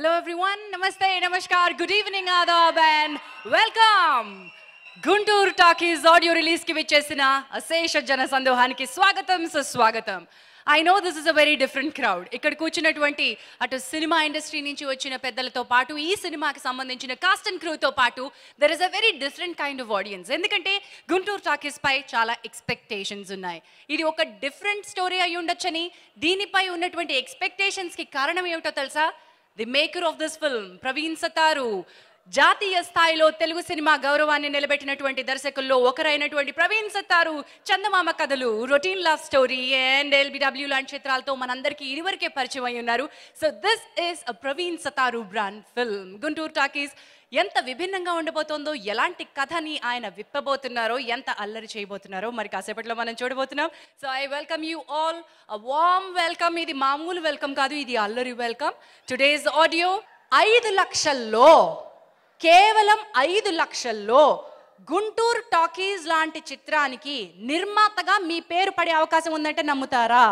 Hello everyone, Namaste, Namaskar, good evening Adab and welcome. Guntur Talkies audio release కి విచ్చేసిన అశేష జన సందోహానికి స్వాగతం సుస్వాగతం I know this is a very different crowd ఇక్కడ కూర్చున్నటువంటి అటు సినిమా ఇండస్ట్రీ నుంచి వచ్చిన పెద్దలతో పాటు ఈ సినిమాకి సంబంధించిన కాస్ట్ అండ్ క్రూతో పాటు there is a very different kind of audience ఎందుకంటే గుంటూరు టాకీస్ పై చాలా ఎక్స్పెక్టేషన్స్ ఉన్నాయి ఇది ఒక డిఫరెంట్ స్టోరీ అయి ఉండొచ్చని దీనిపై ఉన్నటువంటి ఎక్స్పెక్టేషన్స్ కి కారణం ఏమిటో తెలుసా the maker of this film Praveen Sattaru జాతీయ స్థాయిలో తెలుగు సినిమా గౌరవాన్ని నిలబెట్టినటువంటి దర్శకుల్లో ఒకరైనటువంటి Praveen Sattaru Chandamama Kathalu routine love story and LBW లాంటి చిత్రాలతో మనందరికీ ఇదివరకే పరిచయం అయి ఉన్నారు so this is a Praveen Sattaru brand film Guntur Talkies ఎంత విభిన్నంగా ఉండబోతోందో ఎలాంటి కథని ఆయన విప్పబోతున్నారో ఎంత అల్లరి చేయబోతున్నారో మరి కాసేపట్లో మనం చూడబోతున్నాం so I welcome you all warm welcome ఇది మామూలు వెల్కమ్ కాదు ఇది అల్లరి వెల్కమ్ టుడేస్ ఆడియో ఐదు లక్షల్లో కేవలం ఐదు లక్షల్లో గుంటూరు టాకీస్ లాంటి చిత్రానికి నిర్మాతగా మీ పేరు పడే అవకాశం ఉందంటే నమ్ముతారా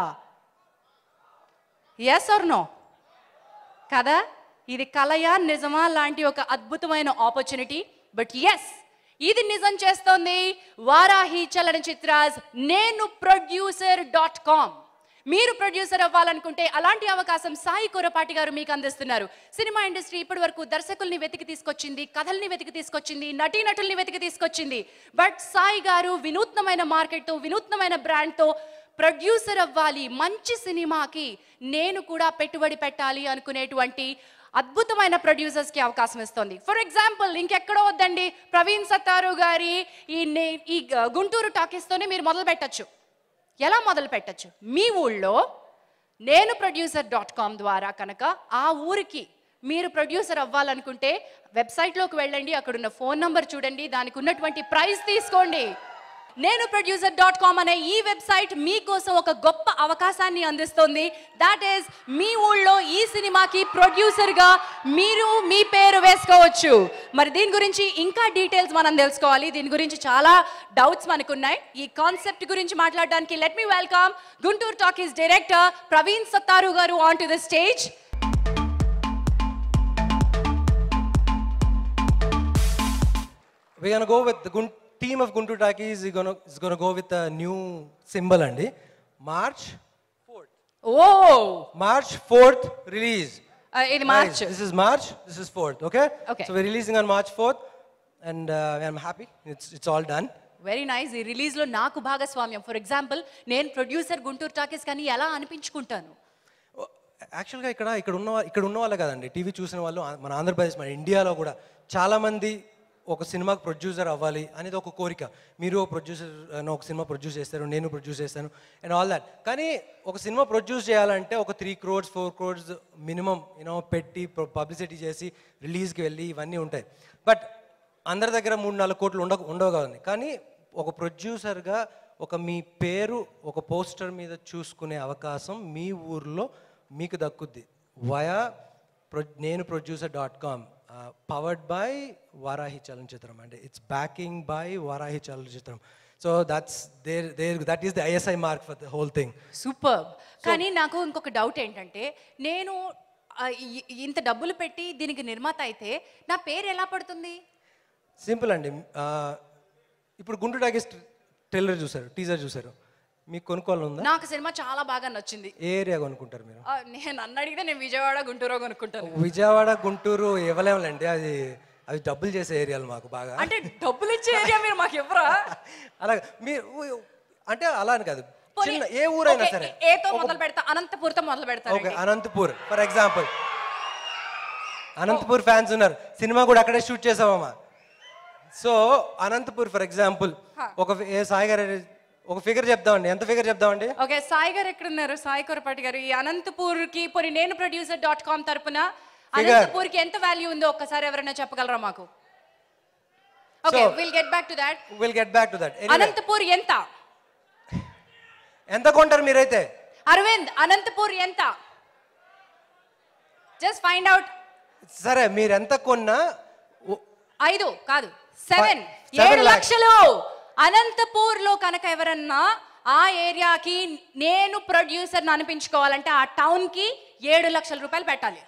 ఎస్ ఆర్ నో కదా ఇది కలయా నిజమా లాంటి ఒక అద్భుతమైన ఆపర్చునిటీ బట్ ఎస్ ఇది నిజం చేస్తోంది వారాహి చలనచిత్రాస్ నేను ప్రొడ్యూసర్ డాట్ కామ్ మీరు ప్రొడ్యూసర్ అవ్వాలనుకుంటే అలాంటి అవకాశం సాయి కొరపాటి గారు మీకు అందిస్తున్నారు సినిమా ఇండస్ట్రీ ఇప్పటి వరకు దర్శకుల్ని వెతికి తీసుకొచ్చింది కథల్ని వెతికి తీసుకొచ్చింది నటీనటుల్ని వెతికి తీసుకొచ్చింది బట్ సాయి గారు వినూత్నమైన మార్కెట్తో వినూత్నమైన బ్రాండ్తో ప్రొడ్యూసర్ అవ్వాలి మంచి సినిమాకి నేను కూడా పెట్టుబడి పెట్టాలి అనుకునేటువంటి అద్భుతమైన ప్రొడ్యూసర్స్ కి అవకాశం ఇస్తుంది ఫర్ ఎగ్జాంపుల్ ఇంకెక్కడో వద్దండి ప్రవీణ్ సత్తారు గారి ఈ నే- ఈ గ- గుంటూరు టాకీస్ తోనే మీరు మొదలు పెట్టచ్చు ఎలా మొదలు పెట్టచ్చు మీ ఊళ్ళో నేను ప్రొడ్యూసర్ డాట్ కామ్ ద్వారా కనుక ఆ ఊరికి మీరు ప్రొడ్యూసర్ అవ్వాలనుకుంటే వెబ్సైట్లోకి వెళ్ళండి అక్కడున్న ఫోన్ నంబర్ చూడండి దానికి ఉన్నటువంటి ప్రైస్ తీసుకోండి నేను ప్రొడ్యూసర్ డాట్ కామ్ అనే ఈ వెబ్సైట్ మీకోసం ఒక గొప్ప అవకాశాన్ని అందిస్తుంది దాట్ ఈస్ మీ ఊళ్ళో ఈ సినిమాకి ప్రొడ్యూసర్గా మీరు మీ పేరు వేసుకోవచ్చు మరి దీని గురించి ఇంకా డీటెయిల్స్ మనం తెలుసుకోవాలి దీని గురించి చాలా డౌట్స్ మనకున్నాయి ఈ కాన్సెప్ట్ గురించి మాట్లాడడానికి let me welcome Guntur Talkies director Praveen Sattaru గారు on to the stage We're gonna go with the Gun- team of Guntur Takis is gonna, is gonna go with a new symbol అండి March oh March fourth release ఇది March this is March this is fourth okay Okay. So we're releasing on March fourth and I'm happy it's it's all done very nice ఈ release లో నాకు భాగస్వామ్యం for example నేను producer Guntur Talkies కానీ ఎలా అనిపించుకుంటాను యాక్చువల్గా ఇక్కడ ఇక్కడ ఉన్న వా- ఇక్కడ ఉన్న వాళ్ళే కదండి టీవీ చూసిన వాళ్ళు ఆ- మన ఆంధ్రప్రదేశ్ మన ఇండియాలో కూడా చాలామంది ఒక సినిమాకి ప్రొడ్యూసర్ అవ్వాలి అనేది ఒక కోరిక మీరు ప్రొడ్యూసర్ ఒక సినిమా ప్రొడ్యూస్ చేస్తారు నేను ప్రొడ్యూస్ చేస్తాను అండ్ ఆల్ దాట్ కానీ ఒక సినిమా ప్రొడ్యూస్ చేయాలంటే ఒక three crores four crores minimum you know పెట్టి పబ్లిసిటీ చేసి రిలీజ్కి వెళ్ళి ఇవన్నీ ఉంటాయి బట్ అందరి దగ్గర మూడు నాలుగు కోట్లు ఉండ ఉండవు కదండి కానీ ఒక ప్రొడ్యూసర్గా ఒక మీ పేరు ఒక పోస్టర్ మీద చూసుకునే అవకాశం మీ ఊర్లో మీకు దక్కుద్ది via pro Nenu producer dot com powered by Varahi Chalanachitram అంటే it's backing by Varahi Chalanachitram so that's there there that is the ISI mark for the whole thing super కానీ నాకు ఇంకొక డౌట్ ఏంటంటే నేను ఆ, ఇ- ఇంత డబ్బులు పెట్టి దీనికి నిర్మాత అయితే నా పేరు ఎలా పడుతుంది సింపుల్ అండి ఆ, ఇప్పుడు గుంటూరు టాకీస్ ట్రైలర్ చూసారు టీజర్ చూసారు మీకు కొనుక్కోవాలి ఉందా నాకు సినిమా చాలా బాగా నచ్చింది ఏ ఏరియా కొనుక్కుంటారు మీరు ఆ, నేను నన్ను అడిగితే నేను విజయవాడ గుంటూరు కొనుక్కుంటాను విజయవాడ గుంటూరు ఇవ్వలేములండి అది అవి డబ్బులు చేసే ఏరియాలు మాకు బాగా అంటే డబ్బులు ఇచ్చే ఏరియా మీరు మాకు ఇవ్వరా అలా మీరు అంటే అలా అని కాదు పోనీ, చిన్న ఏ ఊరైనా ఓకే, సరే ఏతో మొదలు పెడతా అనంతపూర్తో మొదలు పెడతారు okay Anantapur for example Anantapur fans ఉన్నారు సినిమా కూడా అక్కడే షూట్ చేసామమ్మా సో అనంతపూర్ ఫర్ ఎగ్జాంపుల్ ఒక ఏ సాయి గారు ఒక ఫిగర్ చెప్దామండి ఎంత ఫిగర్ చెప్దామండి ఓకే సాయి గారు ఎక్కడున్నారు సాయి కొరపాటి గారు ఈ అనంతపూర్ కి పోనీ నేను ప్రొడ్యూసర్ డాట్ కామ్ తరపున అనంతపూర్ కి ఎంత వాల్యూ ఉందో ఒక్కసారి ఎవరైనా చెప్పగలరా మాకు okay So- will get back to that will get back to that Anantapur ఎంత ఎంత కొంటారు మీరైతే అరవింద్ అనంతపూర్ ఎంత జస్ట్ ఫైండ్ అవుట్ సరే మీరు ఎంత కొన్నా ఓ- ఐదు కాదు సెవెన్ seven ఏడు lakhs. లక్షలు అనంతపూర్ లో కనుక ఎవరన్నా ఆ ఏరియాకి నేను ప్రొడ్యూసర్ అనిపించుకోవాలంటే ఆ టౌన్ కి ఏడు లక్షల రూపాయలు పెట్టాలి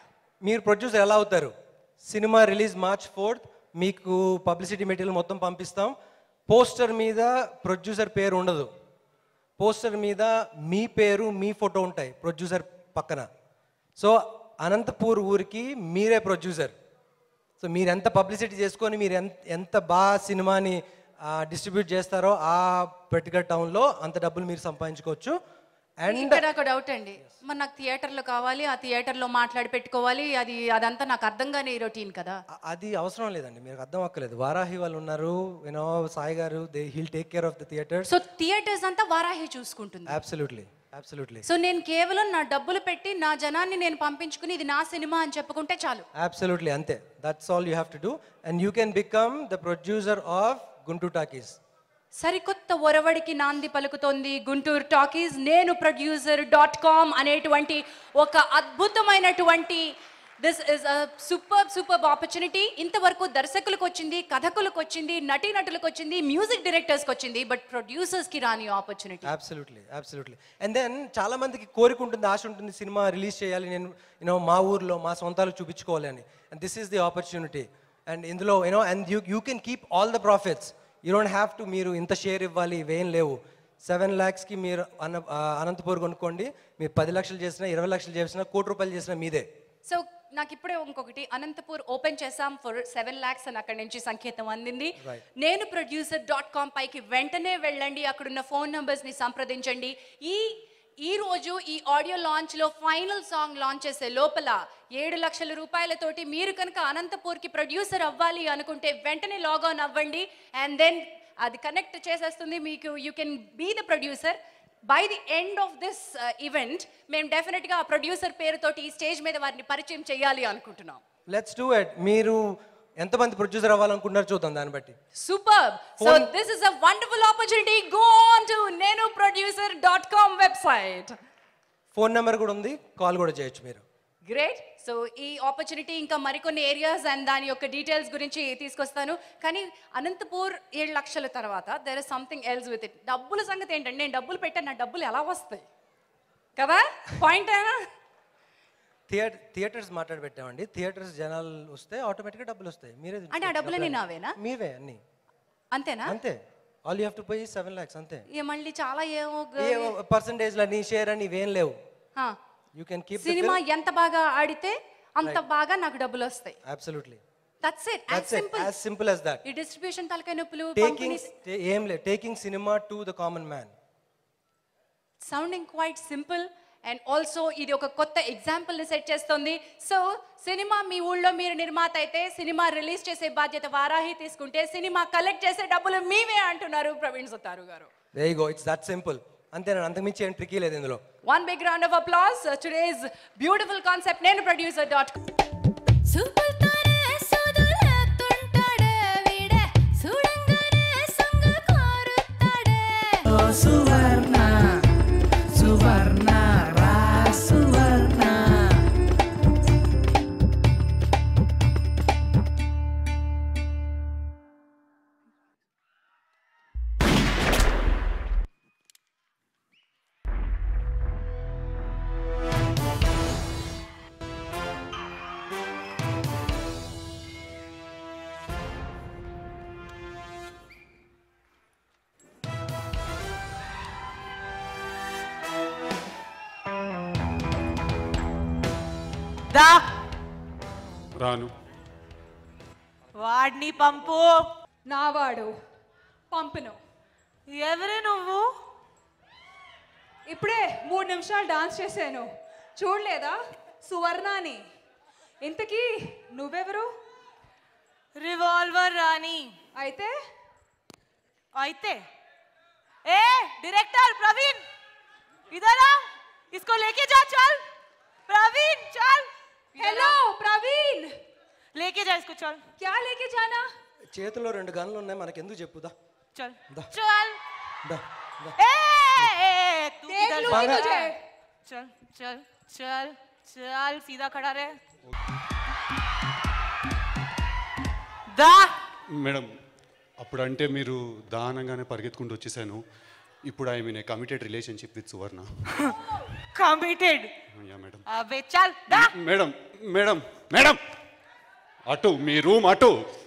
మీరు ప్రొడ్యూసర్ ఎలా అవుతారు సినిమా రిలీజ్ మార్చ్ ఫోర్త్ మీకు పబ్లిసిటీ మెటీరియల్ మొత్తం పంపిస్తాం పోస్టర్ మీద ప్రొడ్యూసర్ పేరు ఉండదు పోస్టర్ మీద మీ పేరు మీ ఫోటో ఉంటాయి ప్రొడ్యూసర్ పక్కన సో అనంతపూర్ ఊరికి మీరే ప్రొడ్యూసర్ సో మీరు ఎంత పబ్లిసిటీ చేసుకొని మీరు ఎంత ఎంత బాగా సినిమాని డిస్ట్రిబ్యూట్ చేస్తారో ఆ పర్టికులర్ టౌన్లో అంత డబ్బులు మీరు సంపాదించుకోవచ్చు అండ్ ఇక్కడ ఒక డౌట్ అండి మరి నాకు థియేటర్లో కావాలి ఆ థియేటర్లో మాట్లాడి పెట్టుకోవాలి అది అదంతా నాకు అర్థం కాని రొటీన్ కదా అ- అది అవసరం లేదండి మీకు అర్థం అక్కర్లేదు వారాహి వాళ్ళు ఉన్నారు యూనో సాయి గారు they'll take care of the theatres so theatres అంతా వారాహి చూసుకుంటుంది అబ్సల్యూట్లీ అబ్సల్యూట్లీ సో నేను కేవలం నా డబ్బులు పెట్టి నా జనాన్ని నేను పంపించుకుని ఇది నా సినిమా అని చెప్పుకుంటే చాలు అబ్సల్యూట్లీ అంతే that's all you have to do and you can become the producer of Guntur Talkies సరికొత్త ఒరవడికి నాంది పలుకుతోంది Guntur Talkies Nenu producer dot com అనేటువంటి ఒక అద్భుతమైనటువంటి this is a super super opportunity ఇంతవరకు దర్శకులకు వచ్చింది కథకులకు వచ్చింది నటీనటులకు వచ్చింది మ్యూజిక్ డైరెక్టర్స్కి వచ్చింది బట్ ప్రొడ్యూసర్స్కి రాని opportunity absolutely absolutely and then చాలా మందికి కోరిక ఉంటుంది ఆశ ఉంటుంది సినిమా రిలీజ్ చేయాలి నేను యూనో మా ఊర్లో మా సొంతాలు చూపించుకోవాలి అని and this is the opportunity and ఇందులో you know and you you can keep all the profits you don't have to మీరు ఇంత షేర్ ఇవ్వాలి ఇవేం లేవు సెవెన్ ల్యాక్స్కి మీరు అన ఆ, అనంతపూర్ కొనుక్కోండి మీరు పది లక్షలు చేసినా ఇరవై లక్షలు చేసినా కోటి రూపాయలు చేసినా మీదే సో నాకు ఇప్పుడే ఇంకొకటి అనంతపూర్ ఓపెన్ చేసాం ఫర్ సెవెన్ ల్యాక్స్ అని అక్కడి నుంచి సంకేతం అందింది నేను ప్రొడ్యూసర్ డాట్ కామ్ పైకి వెంటనే వెళ్ళండి అక్కడున్న ఫోన్ నంబర్స్ ని సంప్రదించండి ఈ ఈ రోజు ఈ ఆడియో లాంచ్ లో ఫైనల్ సాంగ్ లాంచ్ చేసే లోపల ఏడు లక్షల రూపాయలతోటి మీరు కనుక అనంతపూర్కి ప్రొడ్యూసర్ అవ్వాలి అనుకుంటే వెంటనే లాగ్ ఆన్ అవ్వండి అండ్ దెన్ అది కనెక్ట్ చేసేస్తుంది మీకు you can be the producer by the end of this event మేము డెఫినెట్గా ఆ ప్రొడ్యూసర్ పేరుతోటి ఈ స్టేజ్ మీద వారిని పరిచయం చేయాలి అనుకుంటున్నాం లెట్స్ డూ ఇట్ మీరు ఎంతమంది ప్రొడ్యూసర్ అవ్వాలనుకుంటున్నారు చూద్దాం దాన్ని బట్టి super so this is a wonderful opportunity go on to Nenu producer dot com website phone number కూడా ఉంది కాల్ కూడా చేయొచ్చు మీరు గ్రేట్ సో ఈ ఆపర్చునిటీ ఇంకా మరికొన్ని ఏరియాస్ అండ్ దాని యొక్క డీటెయిల్స్ గురించి తీసుకొస్తాను కానీ అనంతపూర్ ఏడు లక్షల తర్వాత there is something else with it డబ్బుల సంగతి ఏంటంటే నేను డబ్బులు పెట్టాను నా డబ్బులు ఎలా వస్తాయి కదా పాయింట్ అయినా థియేటర్ థియేటర్స్ మాట్లాడి పెట్టామండి థియేటర్స్ జనాలు వస్తే ఆటోమేటిక్గా డబ్బులు వస్తాయి మీరే అంటే ఆ డబ్బులన్నీ నావేనా మీవే అన్ని అంతేనా అంతే all you have to pay seven lakhs అంతే ఇక మళ్ళీ చాలా ఏమో ఏ పర్సంటేజ్లు అని షేర్ అని ఇవేం లేవు హా. యూ కెన్ కీప్ సినిమా ఎంత బాగా ఆడితే అంత బాగా నాకు డబ్బులు వస్తాయి absolutely that's it as that's it simple as simple as that ఈ డిస్ట్రిబ్యూషన్ తలకాయ నొప్పులు టేకింగ్ ఏం లేదు taking cinema to the common man sounding quite simple and also ఇది ఒక కొత్త ఎగ్జాంపుల్ ని సెట్ చేస్తుంది సో సినిమా మీ ఊళ్ళో మీరు నిర్మాత అయితే సినిమా రిలీజ్ చేసే బాధ్యత వారాహి తీసుకుంటే సినిమా కలెక్ట్ చేసే డబ్బులు మీవే అంటున్నారు ప్రవీణ్ సుతారు గారు they go it's that simple అంతేనా అంతకుమించి ఏం ట్రికీ లేదు ఇందులో one big round of applause today's beautiful concept Nenu producer dot సూపులతోనే సోదులేస్తుంటాడే వీడే చూడంగానే సంగ కోరుతాడే సువర్ణ సువర్ణ రా సువర్ణ దా రాను వాడిని పంపు నావాడు పంపును ఎవరే నువ్వు ఇప్పుడే మూడు నిమిషాలు డాన్స్ చేశాను చూడలేదా సువర్ణాని ఇంతకీ నువ్వెవరు రివాల్వర్ రాణి అయితే అయితే ए डायरेक्टर प्रवीण इधर आ इसको लेके जा चल प्रवीण चल హలో ప్రవీణ్ लेके जा इसको चल క్యా లేకే జానా చేతిలో రెండు గన్లు ఉన్నాయి మనకి ఎందుకు చెప్పుదా चल दा। चल దా దా ए, ए, ए तू देख किधर लूंगी जा? तुझे चल चल चल चल सीधा खड़ा रहे दा మేడం అప్పుడు అంటే మీరు దానంగానే పరిగెత్తుకుంటూ వచ్చేసాను ఇప్పుడు I mean a committed relationship with Suvarna committed yeah madam అబే చల్ దా మేడం మేడం మేడం అటు మీ రూమ్ అటు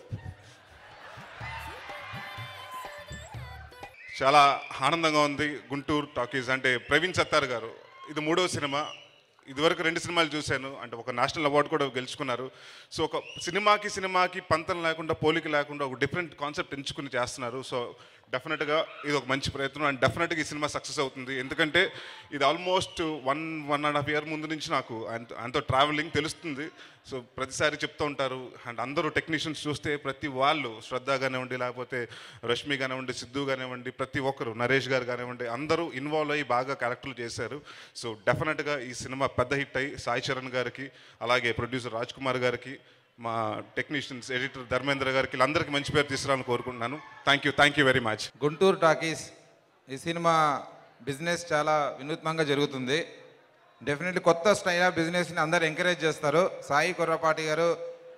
చాలా ఆనందంగా ఉంది గుంటూరు టాకీస్ అంటే ప్రవీణ్ సత్తార్ గారు ఇది మూడో సినిమా ఇదివరకు రెండు సినిమాలు చూశాను అంటే ఒక నేషనల్ అవార్డు కూడా గెలుచుకున్నారు సో ఒక సినిమాకి సినిమాకి పంతం లేకుండా పోలిక లేకుండా ఒక డిఫరెంట్ కాన్సెప్ట్ ఎంచుకుని చేస్తున్నారు సో డెఫినెట్గా ఇది ఒక మంచి ప్రయత్నం అండ్ డెఫినెట్గా ఈ సినిమా సక్సెస్ అవుతుంది ఎందుకంటే ఇది almost one one and half year ముందు నుంచి నాకు ఆయనతో ఆయనతో ట్రావెలింగ్ తెలుస్తుంది సో ప్రతిసారి చెప్తూ ఉంటారు అండ్ అందరూ టెక్నీషియన్స్ చూస్తే ప్రతి వాళ్ళు శ్రద్ధ కానివ్వండి లేకపోతే రష్మి కానివ్వండి సిద్ధు కానివ్వండి ప్రతి ఒక్కరు నరేష్ గారు కానివ్వండి అందరూ ఇన్వాల్వ్ అయ్యి బాగా క్యారెక్టర్లు చేశారు సో డెఫినెట్గా ఈ సినిమా పెద్ద హిట్ అయ్యి సాయి చరణ్ గారికి అలాగే ప్రొడ్యూసర్ రాజ్ కుమార్ గారికి మా టెక్నీషియన్స్ ఎడిటర్ ధర్మేంద్ర గారికి వీళ్ళందరికీ మంచి పేరు తీసుకురావాలని కోరుకుంటున్నాను thank you thank you very much Guntur Talkies ఈ సినిమా బిజినెస్ చాలా వినూత్నంగా జరుగుతుంది డెఫినెట్లీ కొత్త స్టైల్ ఆఫ్ బిజినెస్ని అందరు ఎంకరేజ్ చేస్తారు సాయి కుర్రపాటి గారు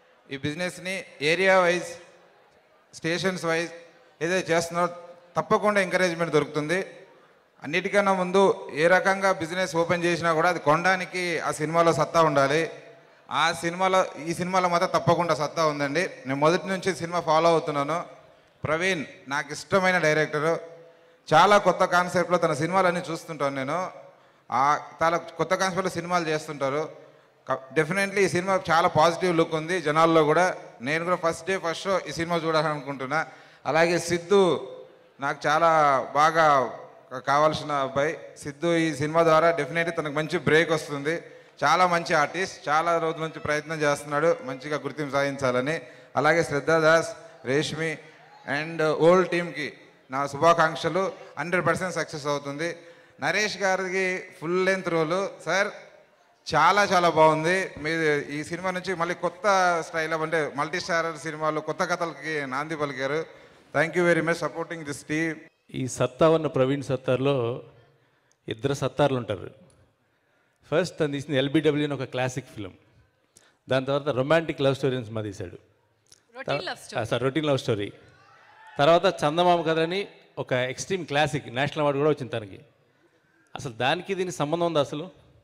ఈ బిజినెస్ని ఏరియా వైజ్ స్టేషన్స్ వైజ్ ఏదైతే చేస్తున్నారో తప్పకుండా ఎంకరేజ్మెంట్ దొరుకుతుంది అన్నిటికన్నా ముందు ఏ రకంగా బిజినెస్ ఓపెన్ చేసినా కూడా అది కొనడానికి ఆ సినిమాలో సత్తా ఉండాలి ఆ సినిమాలో ఈ సినిమాలో మాత్రం తప్పకుండా సత్తా ఉందండి నేను మొదటి నుంచి సినిమా ఫాలో అవుతున్నాను ప్రవీణ్ నాకు ఇష్టమైన డైరెక్టరు చాలా కొత్త కాన్సెప్ట్లో తన సినిమాలన్నీ చూస్తుంటాను నేను ఆ చాలా కొత్త కాన్సెప్ట్లో సినిమాలు చేస్తుంటారు డెఫినెట్లీ ఈ సినిమా చాలా పాజిటివ్ లుక్ ఉంది జనాల్లో కూడా నేను కూడా ఫస్ట్ డే ఫస్ట్ షో ఈ సినిమా చూడాలనుకుంటున్నా అలాగే సిద్ధు నాకు చాలా బాగా కావాల్సిన అబ్బాయి సిద్ధు ఈ సినిమా ద్వారా డెఫినెట్లీ తనకు మంచి బ్రేక్ వస్తుంది చాలా మంచి ఆర్టిస్ట్ చాలా రోజుల నుంచి ప్రయత్నం చేస్తున్నాడు మంచిగా గుర్తింపు సాధించాలని అలాగే శ్రద్ధా దాస్ రేష్మి అండ్ ఓల్డ్ టీమ్కి నా శుభాకాంక్షలు హండ్రెడ్ పర్సెంట్ సక్సెస్ అవుతుంది నరేష్ గారికి ఫుల్ లెంత్ రోలు సార్ చాలా చాలా బాగుంది మీరు ఈ సినిమా నుంచి మళ్ళీ కొత్త స్టైల్ అంటే మల్టీ స్టారర్ సినిమాలు కొత్త కథలకి నాంది పలికారు thank you very much supporting this team ఈ సత్తా ఉన్న ప్రవీణ్ సత్తార్లో ఇద్దరు సత్తార్లు ఉంటారు ఫస్ట్ తను తీసింది ఎల్బిడబ్ల్యూ అని ఒక క్లాసిక్ ఫిలిం దాని తర్వాత రొమాంటిక్ లవ్ స్టోరీ అని సినిమా తీశాడు Routine love story. Sir routine love story తర్వాత చందమామ కథ అని ఒక ఎక్స్ట్రీమ్ క్లాసిక్ నేషనల్ అవార్డు కూడా వచ్చింది తనకి అసలు దానికి దీనికి సంబంధం ఉంది అసలు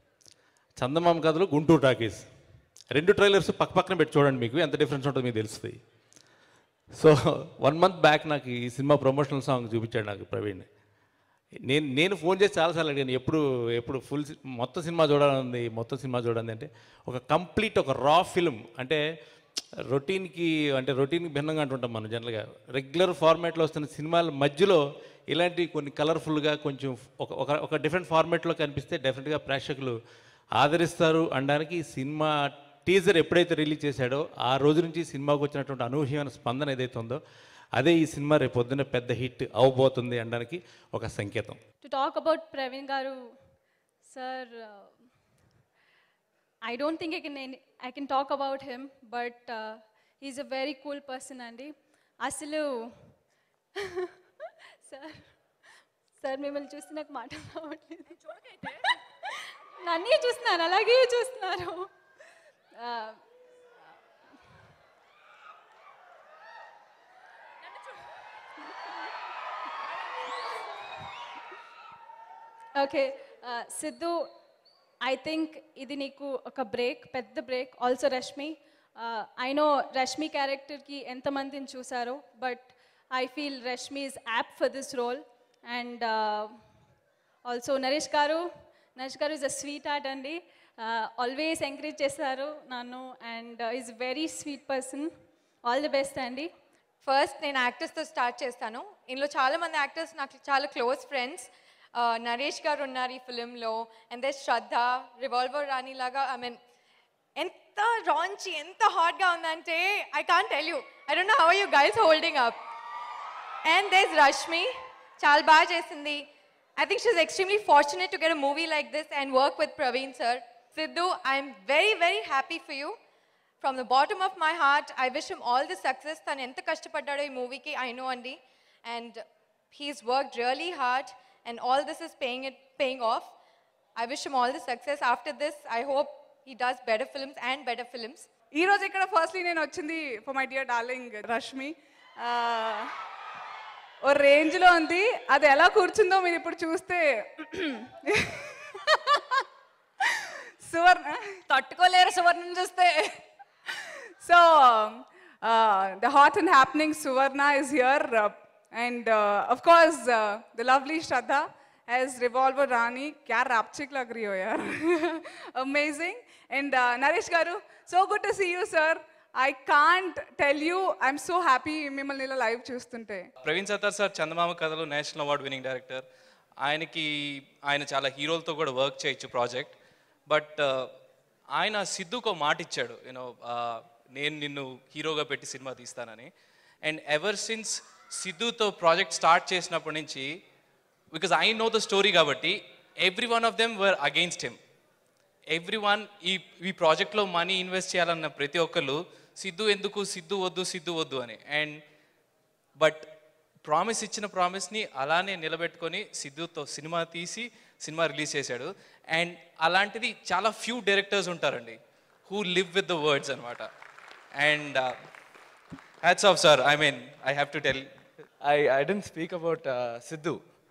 చందమామ కథలు గుంటూరు టాకీస్ రెండు ట్రైలర్స్ పక్క పక్కన పెట్టి చూడండి మీకు ఎంత డిఫరెన్స్ ఉంటుందో మీకు తెలుస్తుంది సో వన్ మంత్ బ్యాక్ నాకు ఈ సినిమా ప్రమోషనల్ సాంగ్ చూపించాడు నాకు ప్రవీణ్ నేను నేను ఫోన్ చేసి చాలాసార్లు అడిగాను ఎప్పుడు ఎప్పుడు ఫుల్ మొత్తం సినిమా చూడాలని మొత్తం సినిమా చూడాలి అంటే ఒక కంప్లీట్ ఒక రా ఫిల్మ్ అంటే రొటీన్కి అంటే రొటీన్కి భిన్నంగా అంటుంటాం మనం జనరల్గా రెగ్యులర్ ఫార్మాట్లో వస్తున్న సినిమాల మధ్యలో ఇలాంటి కొన్ని కలర్ఫుల్గా కొంచెం ఒక ఒక ఒక డిఫరెంట్ ఫార్మాట్లో కనిపిస్తే డెఫినెట్గా ప్రేక్షకులు ఆదరిస్తారు అనడానికి ఈ సినిమా టీజర్ ఎప్పుడైతే రిలీజ్ చేశాడో ఆ రోజు నుంచి సినిమాకు వచ్చినటువంటి అనూహ్యమైన స్పందన ఏదైతే ఉందో అదే ఈ సినిమా రేపు పొద్దున్న పెద్ద హిట్ అవబోతుంది అనడానికి ఒక సంకేతం to talk about Praveen Garu, sir, uh, I don't think I can I can talk about him, but uh, he's a very cool person, Andy. అసలు సార్ సార్ మిమ్మల్ని చూస్తే నాకు మాట రావట్లేదు నన్నే చూస్తున్నారు అలాగే చూస్తున్నారు Uh, okay Siddhu I think ఇది నీకు ఒక బ్రేక్ పెద్ద break also Rashmi I know Rashmi క్యారెక్టర్కి ఎంతమందిని చూసారో but I feel Rashmi is apt for this role and also Naresh గారు నరేష్ గారు ఇస్ అ స్వీట్ ఆర్ట్ అండి ఆల్వేస్ ఎంకరేజ్ చేస్తారు నన్ను and is very sweet person all the best అండి ఫస్ట్ నేను యాక్టర్స్తో స్టార్ట్ చేస్తాను ఇందులో చాలా మంది యాక్టర్స్ నాకు చాలా క్లోజ్ ఫ్రెండ్స్ నరేష్ గారు ఉన్నారు ఈ ఫిలింలో and they Shraddha Revolver Rani లాగా ఐ మీన్ ఎంత రాంచి ఎంత హాట్గా ఉందంటే I can't tell you I don't know how you guys holding up and there's Rashmi చాలా బాగా చేసింది I think she's extremely fortunate to get a movie like this and work with Praveen sir Siddhu I'm very very happy for you from the bottom of my heart I wish him all the success తను ఎంత కష్టపడ్డాడో ఈ మూవీకి I know అండి and he's work really hard and all this is paying it paying off I wish him all the success after this I hope he does better films and better films ఈ రోజు ఇక్కడ firstly నేను వచ్చింది for my dear darling Rashmi ఆ, ఓ రేంజ్లో ఉంది అది ఎలా కూర్చుందో మీరు ఇప్పుడు చూస్తే సువర్ణ తట్టుకోలేరు సువర్ణం చూస్తే so the hot and happening Suvarna is here and of course uh, the lovely Shraddha as Revolver Rani. क्या rapchick लग रही हो यार amazing and uh, Naresh garu so good to see you sir I can't tell you I'm so happy మిమ్మల్ని ఇలా live చూస్తుంటే Praveen Sattar sir చందమామ కథలు national award winning director ఆయనకి ఆయన చాలా హీరోలతో కూడా వర్క్ చేయొచ్చు ప్రాజెక్ట్ బట్ ఆయన సిద్ధుకు ఒక మాట ఇచ్చాడు యూనో నేను నిన్ను హీరోగా పెట్టి సినిమా తీస్తానని అండ్ ఎవర్ సిన్స్ సిద్ధుతో ప్రాజెక్ట్ స్టార్ట్ చేసినప్పటి నుంచి because I know the story కాబట్టి every one of them were against him every one ఈ ఈ ప్రాజెక్ట్లో మనీ ఇన్వెస్ట్ చేయాలన్న ప్రతి ఒక్కళ్ళు సిద్ధు ఎందుకు సిద్ధు వద్దు సిద్ధు వద్దు అని అండ్ బట్ ప్రామిస్ ఇచ్చిన ప్రామిస్ని అలానే నిలబెట్టుకొని సిద్ధుతో సినిమా తీసి సినిమా రిలీజ్ చేశాడు అండ్ అలాంటిది చాలా ఫ్యూ డైరెక్టర్స్ ఉంటారండి who live with the words అనమాట and hats off sir I mean I have to tell I, I didn't speak about uh, Sidhu.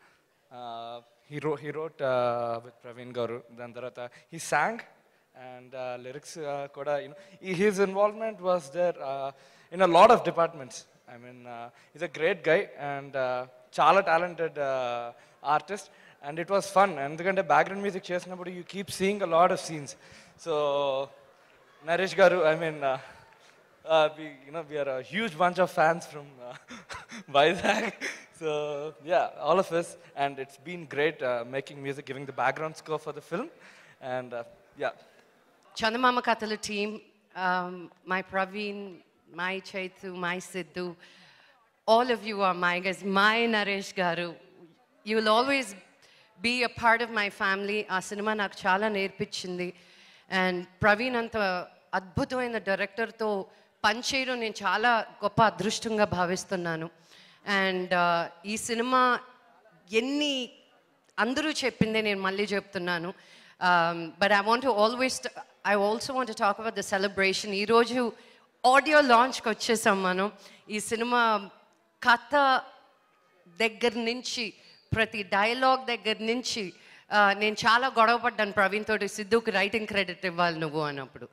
Uh, he wrote, he wrote uh, with Praveen Garu. Then tarata he sang and uh, lyrics uh, kuda, you know, he- his involvement was there uh, in a lot of departments. I mean, uh, he's a great guy and uh, చాలా talented uh, artist. And it was fun. ఎందుకంటే background music చేసినప్పుడు you keep seeing a lot of scenes so Naresh garu I mean uh, we, you know, we are a huge bunch of fans from uh, Vizag. So yeah, all of us, and it's been great uh, making music, giving the background score for the film, and uh, yeah. Chandamama కథల team my Praveen my Chaitu my Siddhu all of you are my guys my Naresh garu you will always be a part of my family ఆ సినిమా నాకు చాలా నేర్పించింది and Praveen అంత అద్భుతమైన డైరెక్టర్తో పనిచేయడం నేను చాలా గొప్ప అదృష్టంగా భావిస్తున్నాను అండ్ ఈ సినిమా ఎన్ని అందరూ చెప్పిందే నేను మళ్ళీ చెప్తున్నాను but I want always I also want talk about the celebration ఈరోజు ఆడియో లాంచ్కి వచ్చేసాం మనం ఈ సినిమా కథ దగ్గర నుంచి ప్రతి డైలాగ్ దగ్గర నుంచి ఆ, నేను చాలా గొడవపడ్డాను ప్రవీణ్ తోటి సిద్ధుకి రైటింగ్ క్రెడిట్ ఇవ్వాలి నువ్వు అన్నప్పుడు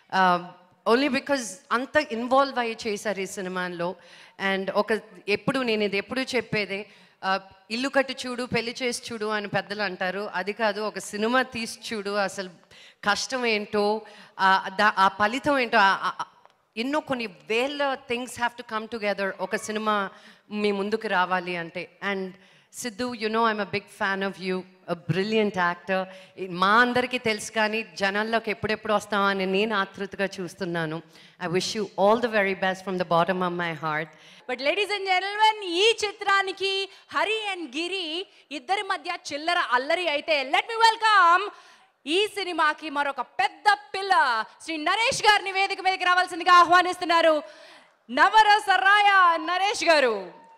ఓన్లీ బికాజ్ అంత ఇన్వాల్వ్ అయ్యి చేశారు ఈ సినిమాలో అండ్ ఒక ఎప్పుడు నేను ఇది ఎప్పుడు చెప్పేదే ఆ, ఇల్లు కట్టు చూడు పెళ్లి చేసి చూడు అని పెద్దలు అంటారు అది కాదు ఒక సినిమా తీసి చూడు అసలు కష్టం ఏంటో ఆ, దా- ఆ ఫలితం ఏంటో ఆ- ఆ- ఎన్నో కొన్ని వేల things have to come together ఒక సినిమా మీ ముందుకు రావాలి అంటే and Siddhu you know I'm a big fan of you a brilliant actor మా అందరికీ తెలుసు కానీ జనాల్లోకి ఎప్పుడెప్పుడు వస్తామా అని నేను ఆతృతగా చూస్తున్నాను I wish you all the very best from the bottom of my heart but ladies and gentlemen ఈ చిత్రానికి హరి అండ్ గిరి ఇద్దరి మధ్య చిల్లర అల్లరి అయితే లెట్ మీ వెల్కమ్ ఈ సినిమాకి మరొక పెద్ద పిల్ల శ్రీ నరేష్ గారిని వేదిక మీదకి రావాల్సిందిగా ఆహ్వానిస్తున్నారు నవరస రాయ నరేష్ గారు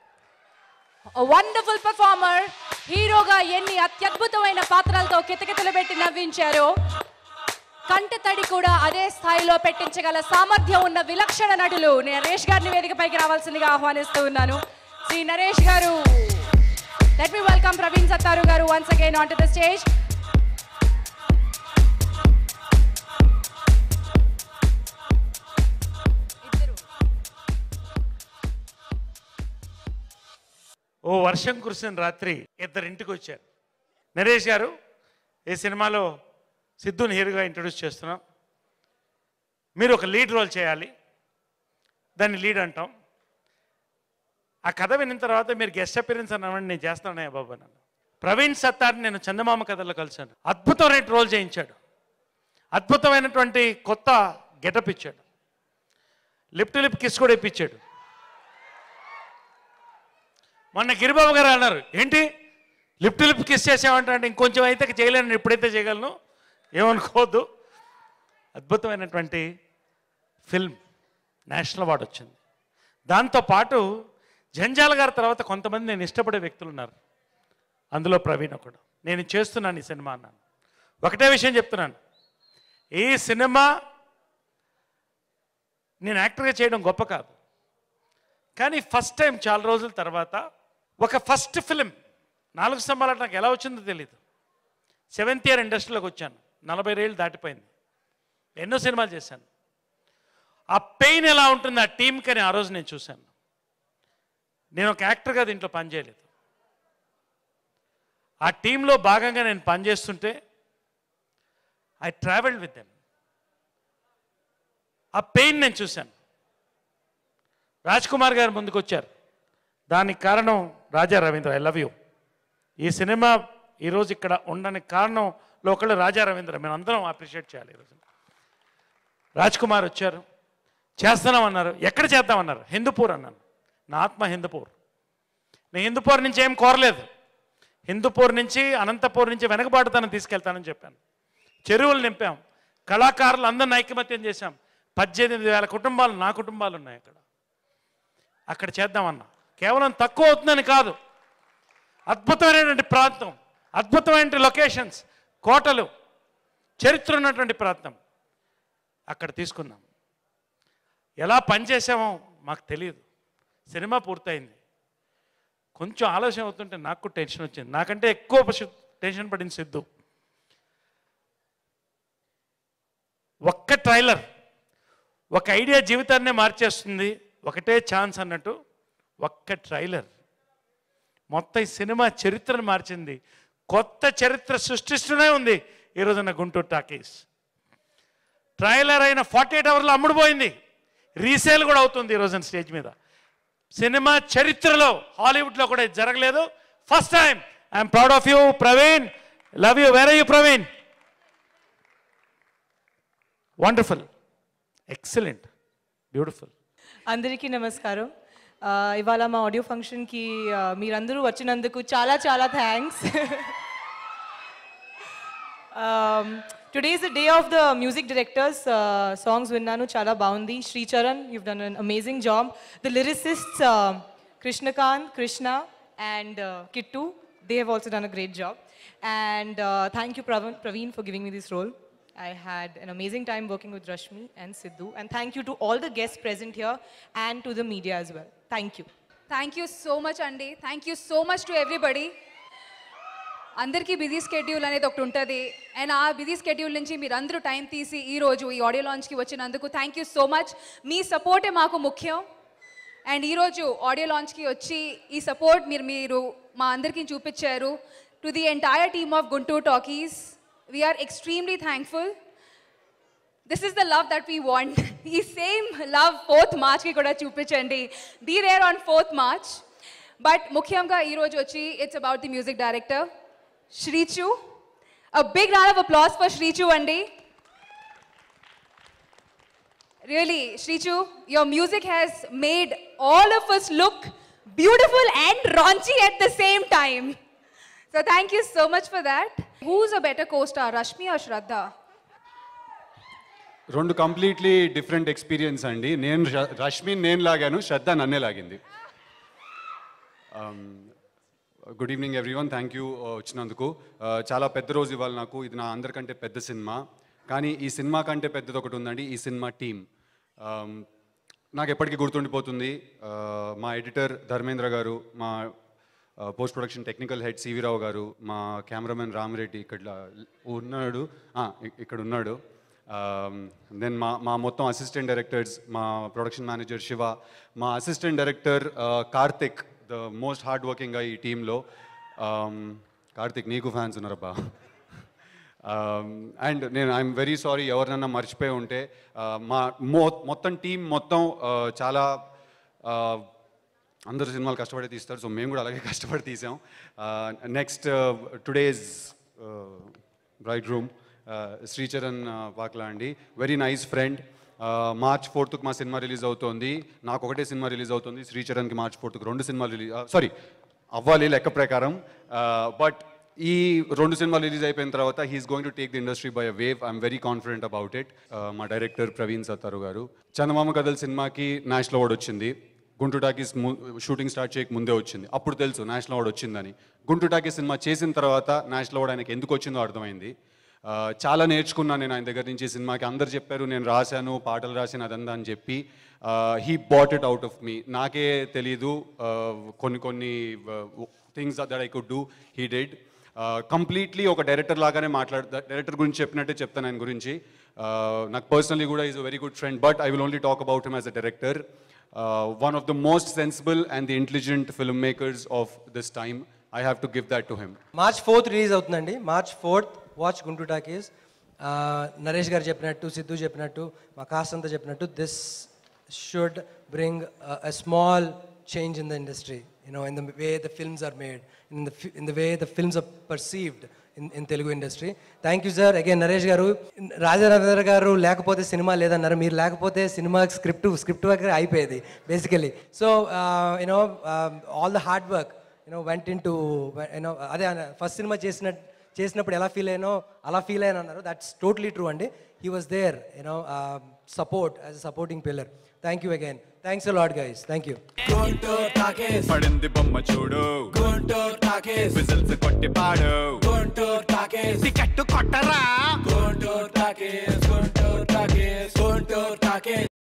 వండర్ఫుల్ పర్ఫార్మర్ హీరోగా ఎన్ని అత్యద్భుతమైన పాత్రలతో కితకితలు పెట్టి నవ్వించారో కంటి తడి కూడా అదే స్థాయిలో పెట్టించగల సామర్థ్యం ఉన్న విలక్షణ నటులు నరేష్ గారిని వేదికపైకి రావాల్సిందిగా ఆహ్వానిస్తూ ఉన్నాను Shri Naresh garu let me welcome Praveen Sattaru garu once again on to the stage ఓ వర్షం కురిసిన రాత్రి ఇద్దరు ఇంటికి వచ్చారు నరేష్ గారు ఈ సినిమాలో సిద్ధుని హీరోగా ఇంట్రొడ్యూస్ చేస్తున్నాం మీరు ఒక లీడ్ రోల్ చేయాలి దాన్ని లీడ్ అంటాం ఆ కథ విన్న తర్వాత మీరు గెస్ట్ అపీరెన్స్ అన్నామని నేను చేస్తానయ్య బాబు అన్నాను ప్రవీణ్ సత్తార్ని నేను చందమామ కథలో కలిశాను అద్భుతమైన రోల్ చేయించాడు అద్భుతమైనటువంటి కొత్త గెటప్ ఇచ్చాడు లిప్ టు లిప్ కిస్ కూడా ఇప్పించాడు మొన్న గిరిబాబు గారు అన్నారు ఏంటి లిప్ టు లిప్ కిస్ చేసామంటే అంటే ఇంకొంచెం అయితే చేయలేను ఎప్పుడైతే చేయగలను ఏమనుకోవద్దు అద్భుతమైనటువంటి ఫిల్మ్ నేషనల్ అవార్డు వచ్చింది దాంతోపాటు జంజాల గారి తర్వాత కొంతమంది నేను ఇష్టపడే వ్యక్తులు ఉన్నారు అందులో ప్రవీణ్ ఒకడు నేను చేస్తున్నాను ఈ సినిమా అన్నాను ఒకటే విషయం చెప్తున్నాను ఈ సినిమా నేను యాక్టర్గా చేయడం గొప్ప కాదు కానీ ఫస్ట్ టైం చాలా రోజుల తర్వాత ఒక ఫస్ట్ ఫిలిం నాలుగు స్తంభాలు నాకు ఎలా వచ్చిందో తెలియదు సెవెంత్ ఇయర్ ఇండస్ట్రీలోకి వచ్చాను నలభై ఏళ్ళు దాటిపోయింది ఎన్నో సినిమాలు చేశాను ఆ పెయిన్ ఎలా ఉంటుంది ఆ టీంకి అని ఆ రోజు నేను చూశాను నేను ఒక యాక్టర్గా దీంట్లో పనిచేయలేదు ఆ టీంలో భాగంగా నేను పనిచేస్తుంటే ఐ ట్రావెల్డ్ విత్ దెమ్ ఆ పెయిన్ నేను చూశాను రాజ్ కుమార్ గారు ముందుకు వచ్చారు దానికి కారణం Raja Ravindra I love you ఈ సినిమా ఈరోజు ఇక్కడ ఉండడానికి కారణంలో ఒకళ్ళు రాజా రవీంద్ర మేము అందరం అప్రిషియేట్ చేయాలి ఈరోజు రాజ్ కుమార్ వచ్చారు చేస్తున్నామన్నారు ఎక్కడ చేద్దామన్నారు హిందూపూర్ అన్నాను నా ఆత్మ హిందూపూర్ నేను హిందూపూర్ నుంచి ఏం కోరలేదు హిందూపూర్ నుంచి అనంతపూర్ నుంచి వెనకబాటుతనం తీసుకెళ్తానని చెప్పాను చెరువులు నింపాం కళాకారులు అందరిని ఐకమత్యం చేశాం పద్దెనిమిది వేల కుటుంబాలు నా కుటుంబాలు ఉన్నాయి అక్కడ అక్కడ చేద్దామన్నా కేవలం తక్కువ అవుతుందని కాదు అద్భుతమైనటువంటి ప్రాంతం అద్భుతమైన లొకేషన్స్ కోటలు చరిత్ర ఉన్నటువంటి ప్రాంతం అక్కడ తీసుకుందాం ఎలా పనిచేసామో మాకు తెలియదు సినిమా పూర్తయింది కొంచెం ఆలోచన అవుతుంటే నాకు టెన్షన్ వచ్చింది నాకంటే ఎక్కువ పశు- టెన్షన్ పడింది సిద్ధు ఒక్క ట్రైలర్ ఒక ఐడియా జీవితాన్నే మార్చేస్తుంది ఒకటే ఛాన్స్ అన్నట్టు ఒక్క ట్రైలర్ మొత్తం ఈ సినిమా చరిత్రను మార్చింది కొత్త చరిత్ర సృష్టిస్తూనే ఉంది ఈరోజున గుంటూరు టాకీస్ ట్రైలర్ అయిన ఫార్టీ ఎయిట్ అవర్లో అమ్ముడుపోయింది రీసేల్ కూడా అవుతుంది ఈ రోజున స్టేజ్ మీద సినిమా చరిత్రలో హాలీవుడ్లో కూడా ఇది జరగలేదు first time I'm proud of you Praveen love you where you Praveen wonderful excellent beautiful అందరికీ నమస్కారం ఆ, ఇవాళ మా ఆడియో ఫంక్షన్కి ఆ, మీరందరూ వచ్చినందుకు చాలా చాలా thanks today is the day of the music directors songs విన్నాను చాలా బాగుంది Sricharan you done an amazing job the lyricists Krishnakanth Krishna and Kittu they have also done a great job and thank you Praveen Praveen for giving me this role I had an amazing time working with Rashmi and Sidhu. And thank you to all the guests present here and to the media as well. Thank you. Thank you so much అండి thank you so much to everybody అందరికీ busy schedule అనేది ఒకటి ఉంటుంది and ఆ busy schedule నుంచి మీరు అందరూ time తీసి ఈ రోజు ఈ ఆడియో లాంచ్కి వచ్చినందుకు థ్యాంక్ యూ సో మచ్ మీ సపోర్టే మాకు ముఖ్యం అండ్ ఈరోజు ఆడియో లాంచ్కి వచ్చి ఈ సపోర్ట్ మీరు మీరు మా అందరికీ చూపించారు to the entire team of Guntur Talkies we're extremely thankful this is the love that we want ఈ సేమ్ లవ్ ఫోర్త్ మార్చ్కి కూడా చూపించండి be there on fourth March but ముఖ్యంగా ఈరోజు వచ్చి it's about the music director Shrichu a big round of applause for Shrichu అండి Really, Shrichu, your music has made all of us look beautiful and raunchy at the same time. So thank you so much for that. Who's a better co-star, Rashmi or Shraddha? రెండు completely different experience అండి నేను ర- రష్మిని నేను లాగాను శ్రద్ధ నన్నే లాగింది good evening everyone thank you వచ్చినందుకు Uh, చాలా పెద్ద రోజు ఇవాళ నాకు ఇది నా అందరికంటే పెద్ద సినిమా కానీ ఈ సినిమా కంటే పెద్దది ఒకటి ఉందండి ఈ సినిమా టీం నాకు ఎప్పటికీ గుర్తుండిపోతుంది Uh, మా ఎడిటర్ ధర్మేంద్ర గారు మా post production technical head CV Rao garu మా కెమెరామెన్ రామిరెడ్డి ఇక్కడ ఉన్నాడు ఆ, ఇ- ఇక్కడ ఉన్నాడు దెన్ మా మా మొత్తం అసిస్టెంట్ డైరెక్టర్స్ మా ప్రొడక్షన్ మేనేజర్ శివ మా assistant director Karthik the most hard working ఈ టీంలో కార్తిక్ నీకు ఫ్యాన్స్ ఉన్నారబ్బా అండ్ నేను ఐఎమ్ వెరీ సారీ ఎవరినన్నా మర్చిపోయి ఉంటే uh, మా మో మొత్తం టీం మొత్తం uh, చాలా uh, అందరు సినిమాలు కష్టపడి తీస్తారు సో మేము కూడా అలాగే కష్టపడి తీసాం next today's bright room Sricharan వాక్లా అండి వెరీ నైస్ ఫ్రెండ్ మార్చ్ ఫోర్త్కి మా సినిమా రిలీజ్ అవుతోంది నాకు ఒకటే సినిమా రిలీజ్ అవుతుంది శ్రీచరణ్కి మార్చ్ ఫోర్త్కి రెండు సినిమాలు రిలీజ్ సారీ అవ్వాలి లెక్క ప్రకారం బట్ ఈ రెండు సినిమాలు రిలీజ్ అయిపోయిన తర్వాత he's going to take the industry by a wave I'm very confident about it మా డైరెక్టర్ ప్రవీణ్ సత్తారు గారు చందమామ కథల సినిమాకి నేషనల్ అవార్డు వచ్చింది గుంటూరు టాకీస్ షూటింగ్ స్టార్ట్ చేయక ముందే వచ్చింది అప్పుడు తెలుసు నేషనల్ అవార్డు వచ్చిందని గుంటూరు టాకీస్ సినిమా చేసిన తర్వాత నేషనల్ అవార్డు ఆయనకి ఎందుకు వచ్చిందో అర్థమైంది చాలా నేర్చుకున్నాను నేను ఆయన దగ్గర నుంచి ఈ సినిమాకి అందరు చెప్పారు నేను రాశాను పాటలు రాశాను అదంతా అని చెప్పి he bought it out of me నాకే తెలీదు uh, కొన్ని కొన్ని things that I could do he did completely ఒక డైరెక్టర్ లాగానే మాట్లాడు డైరెక్టర్ గురించి చెప్పినట్టే చెప్తాను ఆయన గురించి Uh, నాకు పర్సనలీ కూడా is a very good friend but I will only talk about him as a director one of the most sensible and the intelligent film makers of this time I have to give that to him March fourth release అవుతుందండి March fourth watch Guntur Talkies Naresh garu చెప్పినట్టు సిద్ధు చెప్పినట్టు మా cast అంతా చెప్పినట్టు this should bring a small change in the industry you know in the way the films are made in the in the way the films are perceived in in Telugu industry thank you sir again Naresh garu రాజారాధర్ గారు లేకపోతే సినిమా లేదన్నారు మీరు లేకపోతే సినిమా script script work అయిపోయేది basically so you know all the hard work you know went in to you know అదే first సినిమా చేసిన చేసినప్పుడు ఎలా ఫీల్ అయ్యానో అలా ఫీల్ అయ్యాను అన్నారు దట్స్ టోటలీ ట్రూ అండి he was there you know support as a supporting pillar thank you again thanks lot guys thank you పడింది బొమ్మ చూడు గుంటూరు టాకేస్ విజిల్స్ కొట్టి పాడు గుంటూరు టాకేస్ టికెట్ కొట్టరా గుంటూరు టాకేస్ గుంటూరు టాకేస్ గుంటూరు టాకేస్